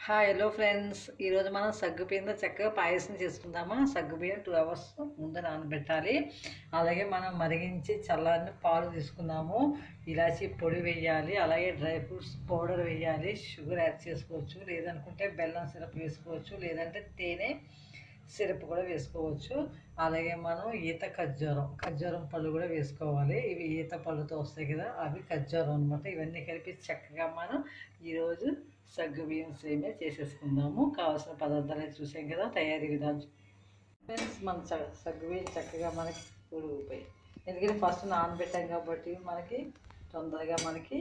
hi hello friends ఈరోజు మనం సగ్గుబియ్యంతో చక్కగా పాయసం చేసుకుందామా సగ్గుబియ్యం టూ అవర్స్ ముందు నానబెట్టాలి అలాగే మనం మరిగించి చల్లారిన పాలు తీసుకుందాము ఇలాచి పొడి వేయాలి అలాగే డ్రై ఫ్రూట్స్ పౌడర్ వేయాలి షుగర్ యాడ్ చేసుకోవచ్చు లేదనుకుంటే బెల్లం సిరప్ వేసుకోవచ్చు లేదంటే తేనె సిరప్ కూడా వేసుకోవచ్చు అలాగే మనం ఈత ఖర్జూరం ఖర్జూరం పళ్ళు కూడా వేసుకోవాలి ఇవి ఈత పళ్ళుతో వస్తాయి కదా అవి ఖర్జూరం అనమాట ఇవన్నీ కలిపి చక్కగా మనం ఈరోజు సగ్గు బియ్యం సేమే చేసేసుకుందాము కావాల్సిన పదార్థాలు చూసాం కదా తయారీ విధానం ఫ్రెండ్స్ మన చ- సగ్గు బియ్యం చక్కగా మనకి ఉడిగిపోయి ఎందుకంటే ఫస్ట్ నానబెట్టాం కాబట్టి మనకి తొందరగా మనకి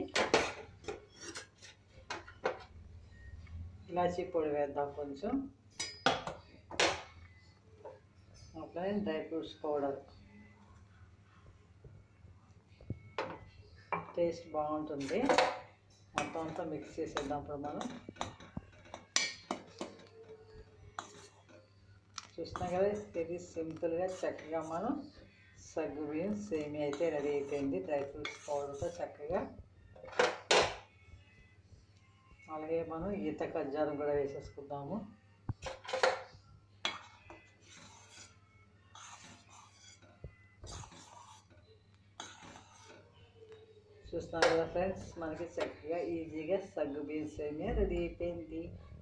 ఇలాచీ పొడి వేద్దాం కొంచెం అట్లనే డ్రై ఫ్రూట్స్ పౌడర్ టేస్ట్ బాగుంటుంది మొత్తం అంతా మిక్స్ చేసేద్దాం ఇప్పుడు మనం చూస్తున్నాం కదా ఇది సింపుల్గా చక్కగా మనం సగ్గు బియ్యం సేమి అయితే రెడీ అయిపోయింది డ్రై ఫ్రూట్స్ పౌడర్తో చక్కగా అలాగే మనం ఈత ఖర్జూరం కూడా వేసేసుకుందాము చూస్తున్నారు కదా ఫ్రెండ్స్ మనకి చక్కగా ఈజీగా సగ్గు బియ్యం సేమియా రెడీ అయిపోయింది